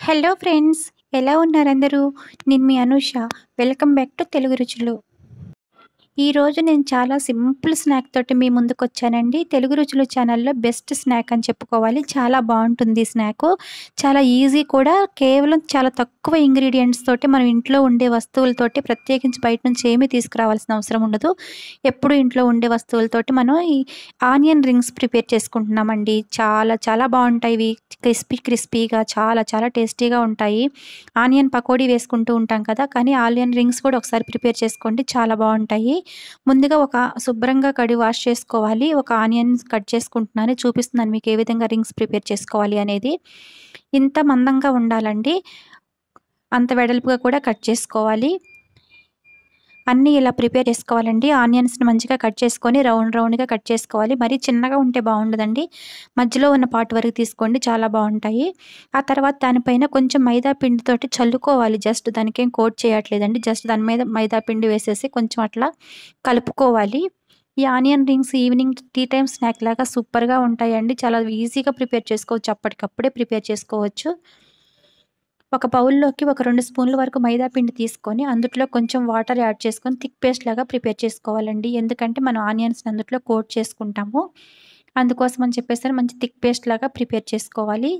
hello friends ఎలా ఉన్నారు అందరూ నేను మీ Anusha welcome back to Telugu రుచులు ఈరోజు నేను చాలా సింపుల్ స్నాక్ తోటి మీ ముందుకు వచ్చానండి తెలుగు రుచులు ఛానల్లో బెస్ట్ స్నాక్ అని చెప్పుకోవాలి చాలా బాగుంటుంది ఈ స్నాక్ చాలా ఈజీ కూడా కేవలం చాలా తక్కువ ఇంగ్రీడియంట్స్ తోటి మనం ఇంట్లో ఉండే వస్తువులతోటి ప్రత్యేకించి బయట నుంచి ఏమీ తీసుకురావాల్సిన అవసరం ఉండదు ఎప్పుడు ఇంట్లో ఉండే వస్తువులతోటి మనం ఈ ఆనియన్ రింగ్స్ ప్రిపేర్ చేసుకుంటున్నామండి చాలా చాలా బాగుంటాయి ఇవి క్రిస్పీ క్రిస్పీగా చాలా చాలా టేస్టీగా ఉంటాయి ఆనియన్ పకోడీ వేసుకుంటూ ఉంటాం కదా కానీ ఆనియన్ రింగ్స్ కూడా ఒకసారి ప్రిపేర్ చేసుకోండి చాలా బాగుంటాయి ముందుగా ఒక శుభ్రంగా కడి వాష్ చేసుకోవాలి ఒక ఆనియన్ కట్ చేసుకుంటున్నాను చూపిస్తున్నాను మీకు ఏ విధంగా రింగ్స్ ప్రిపేర్ చేసుకోవాలి అనేది ఇంత మందంగా ఉండాలండి అంత వెడల్పుగా కూడా కట్ చేసుకోవాలి అన్నీ ఇలా ప్రిపేర్ చేసుకోవాలండి ఆనియన్స్ని మంచిగా కట్ చేసుకొని రౌండ్ రౌండ్గా కట్ చేసుకోవాలి మరీ చిన్నగా ఉంటే బాగుండదండి మధ్యలో ఉన్న పార్ట్ వరకు తీసుకోండి చాలా బాగుంటాయి ఆ తర్వాత దానిపైన కొంచెం మైదా పిండితోటి చల్లుకోవాలి జస్ట్ దానికి ఏం కోట్ చేయట్లేదండి జస్ట్ దాని మీద మైదా పిండి వేసేసి కొంచెం అట్లా కలుపుకోవాలి ఈ onion rings evening tea time snack లాగా సూపర్గా ఉంటాయండి చాలా ఈజీగా ప్రిపేర్ చేసుకోవచ్చు అప్పటికప్పుడే ప్రిపేర్ చేసుకోవచ్చు ఒక బౌల్లోకి ఒక రెండు స్పూన్ల వరకు మైదా పిండి తీసుకొని అందులో కొంచెం వాటర్ యాడ్ చేసుకొని థిక్ పేస్ట్ లాగా ప్రిపేర్ చేసుకోవాలండి ఎందుకంటే మనం ఆనియన్స్ అందులో కోట్ చేసుకుంటాము అందుకోసం అని చెప్పేసి మంచి థిక్ పేస్ట్ లాగా ప్రిపేర్ చేసుకోవాలి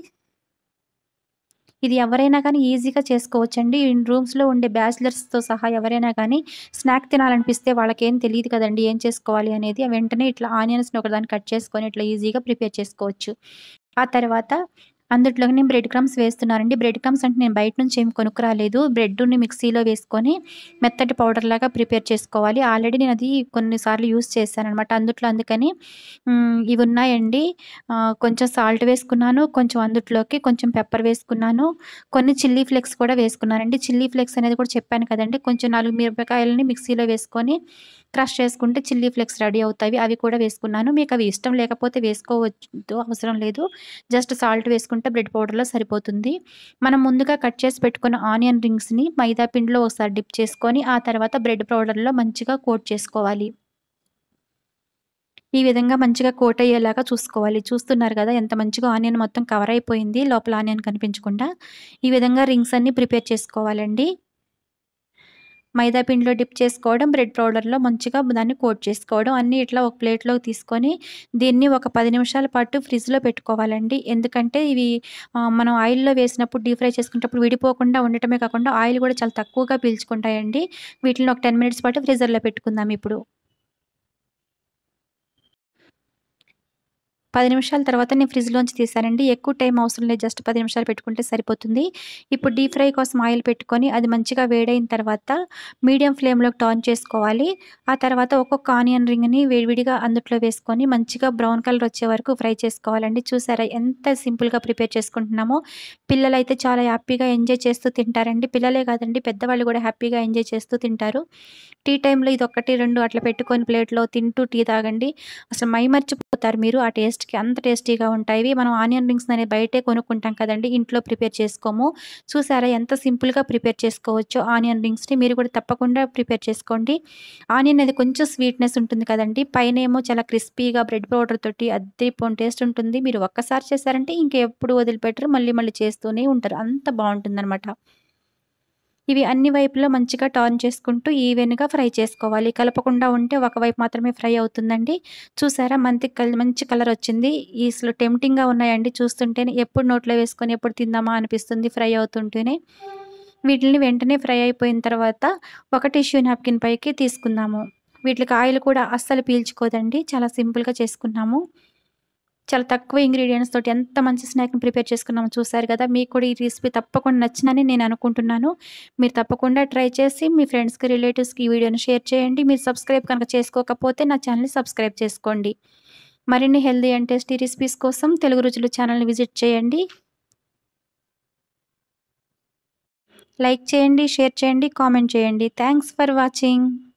ఇది ఎవరైనా కానీ ఈజీగా చేసుకోవచ్చండి రూమ్స్లో ఉండే బ్యాచిలర్స్తో సహా ఎవరైనా కానీ స్నాక్ తినాలనిపిస్తే వాళ్ళకి ఏం తెలియదు కదండి ఏం చేసుకోవాలి అనేది వెంటనే ఇట్లా ఆనియన్స్ని ఒకదాన్ని కట్ చేసుకొని ఇట్లా ఈజీగా ప్రిపేర్ చేసుకోవచ్చు ఆ తర్వాత అందులోకి నేను బ్రెడ్ క్రమ్స్ వేస్తున్నానండి బ్రెడ్ క్రమ్స్ అంటే నేను బయట నుంచి ఏమి కొనుక్కురాలేదు బ్రెడ్ని మిక్సీలో వేసుకొని మెత్తటి పౌడర్ లాగా ప్రిపేర్ చేసుకోవాలి ఆల్రెడీ నేను అది కొన్నిసార్లు యూస్ చేశాను అనమాట అందుట్లో అందుకని ఇవి ఉన్నాయండి కొంచెం సాల్ట్ వేసుకున్నాను కొంచెం అందుట్లోకి కొంచెం పెప్పర్ వేసుకున్నాను కొన్ని చిల్లీ ఫ్లేక్స్ కూడా వేసుకున్నానండి చిల్లీ ఫ్లేక్స్ అనేది కూడా చెప్పాను కదండి కొంచెం నాలుగు మిరపకాయలని మిక్సీలో వేసుకొని క్రష్ చేసుకుంటే చిల్లీ ఫ్లేక్స్ రెడీ అవుతాయి అవి కూడా వేసుకున్నాను మీకు అవి ఇష్టం లేకపోతే వేసుకోవచ్చు అవసరం లేదు జస్ట్ సాల్ట్ వేసుకుంటే బ్రెడ్ పౌడర్లో సరిపోతుంది మనం ముందుగా కట్ చేసి పెట్టుకున్న ఆనియన్ రింగ్స్ని మైదా పిండిలో ఒకసారి డిప్ చేసుకొని ఆ తర్వాత బ్రెడ్ పౌడర్లో మంచిగా కోట్ చేసుకోవాలి ఈ విధంగా మంచిగా కోట్ అయ్యేలాగా చూసుకోవాలి చూస్తున్నారు కదా ఎంత మంచిగా ఆనియన్ మొత్తం కవర్ అయిపోయింది లోపల ఆనియన్ కనిపించకుండా ఈ విధంగా రింగ్స్ అన్ని ప్రిపేర్ చేసుకోవాలండి మైదా పిండిలో డిప్ చేసుకోవడం బ్రెడ్ పౌడర్లో మంచిగా దాన్ని కోట్ చేసుకోవడం అన్నీ ఇట్లా ఒక ప్లేట్లోకి తీసుకొని దీన్ని ఒక పది నిమిషాల పాటు ఫ్రిడ్జ్లో పెట్టుకోవాలండి ఎందుకంటే ఇవి మనం ఆయిల్లో వేసినప్పుడు డీప్ ఫ్రై చేసుకునేటప్పుడు విడిపోకుండా ఉండటమే కాకుండా ఆయిల్ కూడా చాలా తక్కువగా పీల్చుకుంటాయండి వీటిని ఒక టెన్ మినిట్స్ పాటు ఫ్రీజర్లో పెట్టుకుందాం ఇప్పుడు పది నిమిషాల తర్వాత నేను ఫ్రిడ్జ్లోంచి తీసానండి ఎక్కువ టైం అవసరం లేదు జస్ట్ పది నిమిషాలు పెట్టుకుంటే సరిపోతుంది ఇప్పుడు డీప్ ఫ్రై కోసం ఆయిల్ పెట్టుకొని అది మంచిగా వేడైన తర్వాత మీడియం ఫ్లేమ్లోకి టర్న్ చేసుకోవాలి ఆ తర్వాత ఒక్కొక్క ఆనియన్ రింగ్ని వేడివిడిగా అందుట్లో వేసుకొని మంచిగా బ్రౌన్ కలర్ వచ్చే వరకు ఫ్రై చేసుకోవాలండి చూసారా ఎంత సింపుల్గా ప్రిపేర్ చేసుకుంటున్నామో పిల్లలు అయితే చాలా హ్యాపీగా ఎంజాయ్ చేస్తూ తింటారండి పిల్లలే కాదండి పెద్దవాళ్ళు కూడా హ్యాపీగా ఎంజాయ్ చేస్తూ తింటారు టీ టైంలో ఇది ఒకటి రెండు అట్లా పెట్టుకొని ప్లేట్లో తింటూ టీ తాగండి అసలు మై మర్చిపోతారు మీరు ఆ టేస్ట్కి అంత టేస్టీగా ఉంటాయి మనం ఆనియన్ రింగ్స్ అనేది బయటే కొనుక్కుంటాం కదండి ఇంట్లో ప్రిపేర్ చేసుకోము చూసారా ఎంత సింపుల్గా ప్రిపేర్ చేసుకోవచ్చు ఆనియన్ రింగ్స్ని మీరు కూడా తప్పకుండా ప్రిపేర్ చేసుకోండి ఆనియన్ అనేది కొంచెం స్వీట్నెస్ ఉంటుంది కదండి పైన ఏమో చాలా క్రిస్పీగా బ్రెడ్ పౌడర్ తోటి అద్దరిపోని టేస్ట్ ఉంటుంది మీరు ఒక్కసారి చేశారంటే ఇంకెప్పుడు వదిలిపెట్టరు మళ్ళీ మళ్ళీ చేస్తూనే ఉంటారు అంత బాగుంటుందన్నమాట ఇవి అన్ని వైపులో మంచిగా టర్న్ చేసుకుంటూ ఈవెన్గా ఫ్రై చేసుకోవాలి కలపకుండా ఉంటే ఒకవైపు మాత్రమే ఫ్రై అవుతుందండి చూసారా మంచి మంచి కలర్ వచ్చింది ఈస్లో టెంప్టింగ్గా ఉన్నాయండి చూస్తుంటేనే ఎప్పుడు నోట్లో వేసుకొని ఎప్పుడు తిందామా అనిపిస్తుంది ఫ్రై అవుతుంటేనే వీటిని వెంటనే ఫ్రై అయిపోయిన తర్వాత ఒక టిష్యూ నాప్కిన్ పైకి తీసుకుందాము వీటికి ఆయిల్ కూడా అస్సలు పీల్చుకోదండి చాలా సింపుల్గా చేసుకున్నాము చాలా తక్కువ ఇంగ్రీడియంట్స్ తోటి ఎంత మంచి స్నాక్ని ప్రిపేర్ చేసుకున్నామో చూసారు కదా మీకు కూడా ఈ రెసిపీ తప్పకుండా నచ్చిందని నేను అనుకుంటున్నాను మీరు తప్పకుండా ట్రై చేసి మీ ఫ్రెండ్స్కి రిలేటివ్స్కి ఈ వీడియోని షేర్ చేయండి మీరు సబ్స్క్రైబ్ కనుక చేసుకోకపోతే నా ఛానల్ని సబ్స్క్రైబ్ చేసుకోండి మరిన్ని హెల్దీ అండ్ టేస్టీ రెసిపీస్ కోసం తెలుగు రుచులు ఛానల్ని విజిట్ చేయండి లైక్ చేయండి షేర్ చేయండి కామెంట్ చేయండి థ్యాంక్స్ ఫర్ వాచింగ్